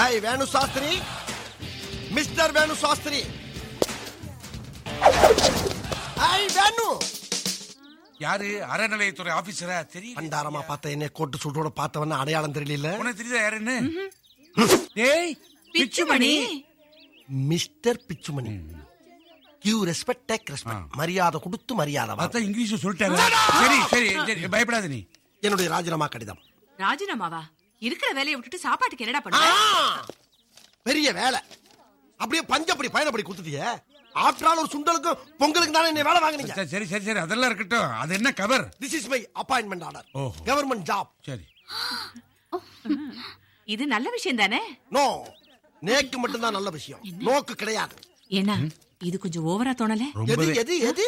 Hi Venu Sastri mister Venu Sastri hi Venu யாரு அறநிலையத்துறை ஆபீசரா தெரியும் பண்டாரமா பார்த்த என்ன கோட்டு சுட்டோட பார்த்தவன அடையாளம் தெரியல உனக்கு தெரியுதா யாருன்னு டேய் Pichumani mister Pichumani give respect take respect மரியாதை கொடுத்து மரியாதை வா. அதான் இங்கிலீஷ் சொல்லிட்டாரு சரி சரி சரி பயப்படாத நீ என்னுடைய ராஜினாமா கடிதம் ராஜினாமாவா இருக்கிற வேலையை விட்டுட்டு சாப்பாட்டுக்கு என்னடா ஆ! பண்ண பெரிய வேலை அப்படியே பஞ்சப்படி பயணப்படி குத்துட்டிய ஆற்றால் ஒரு சுண்டலுக்கும் பொங்கலுக்கு தானே என்ன வேலை வாங்குனீங்க சரி, சரி சரி சரி அதெல்லாம் இருக்கட்டும் அது என்ன cover this is my appointment order ஓஹோ. கவர்மெண்ட் ஜாப் சரி இது நல்ல விஷயம் தானே நோ நேக்கு மட்டும்தான் நல்ல விஷயம் நோக்கு கிடையாது என்ன இது கொஞ்சம் ஓவரா தோணல எது ரொம்பவே எது எது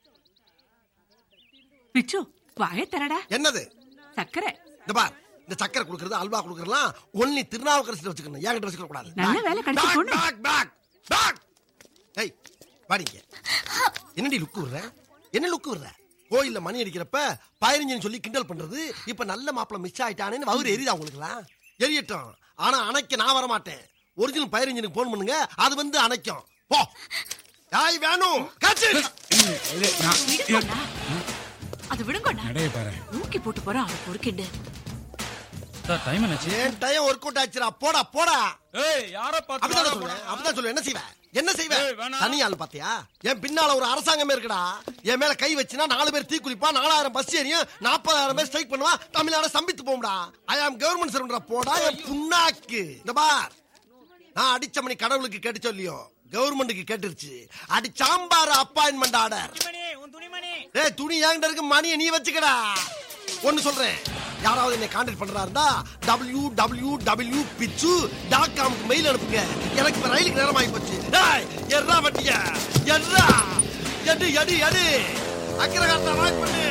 பிச்சு வாய தரடா என்னது சக்கரை இந்த பார் இந்த சக்கரை கொடுக்கறது அல்வா கொடுக்கறதுலாம் ஒன்லி திருநாவுக்கரசு வச்சுக்கணும் என்கிட்ட வச்சுக்க கூடாது நல்ல வேலை கிடைச்சு Back, போன. back, back, back. ஏய் வாடிங்க என்னடி லுக்கு விடுற என்ன லுக்கு விடுற கோயில்ல மணி அடிக்கிறப்ப பதினஞ்சுன்னு சொல்லி கிண்டல் பண்றது இப்ப நல்ல மாப்பிள மிஸ் ஆயிட்டானேன்னு வவுறு எரியுதா உங்களுக்குலாம் எரியட்டும் ஆனா அணைக்க நான் வர மாட்டேன் ஒரிஜினல் பதினஞ்சுக்கு போன் பண்ணுங்க அது வந்து அணைக்கும் போ யாய் வேணும் catch it. இது, நான்- விடுங்கண்ணா. அது விடுங்கண்ணா நடைய பாரு ஊக்கி போட்டு போறான் அவன் பொறுக்கிண்டு சார் டைம் என்னாச்சு ஏன் டைம் ஒர்க் அவுட் ஆச்சுடா போடா போடா ஏய் யார அப்படிதான் சொல்லுவேன் அப்படிதான் சொல்லுவேன் என்ன செய்வேன் என்ன செய்வேன் ஏய், வேணாம். தனி ஆள் பாத்தியா என் பின்னால ஒரு அரசாங்கமே இருக்குடா என் மேல கை வச்சுனா நாலு பேர் தீக்குளிப்பா நாலாயிரம் பஸ் ஏறியும் நாற்பதாயிரம் பேர் ஸ்ட்ரைக் பண்ணுவா தமிழ்நாடு சம்பித்து போகும்டா ஐ ஆம் கவர்மெண்ட் சர்வன்டா போடா என் புண்ணாக்கு இந்த பார் நான் அடிச்ச மணி கடவுளுக்கு கேட்டு சொல்லியோ கவர்மெண்ட்டுக்கு கேட்டுருச்சு அடி சாம்பார் அப்பாயின்மெண்ட் ஆர்டர் ஏய் துணி என்கிட்ட இருக்கு மணியை நீ வச்சுக்கடா ஒன்னு சொல்றேன் யாராவது என்னை கான்டாக்ட் பண்றா இருந்தா W W W Pichu dot காம்க்கு மெயில் அனுப்புங்க எனக்கு இப்ப ரயிலுக்கு நேரம் ஆகி போச்சு டேய், எர்ரா வட்டிய எர்ரா எடு எடு எடு அக்கிரகாரத்தை வாய்ப்பு பண்ணு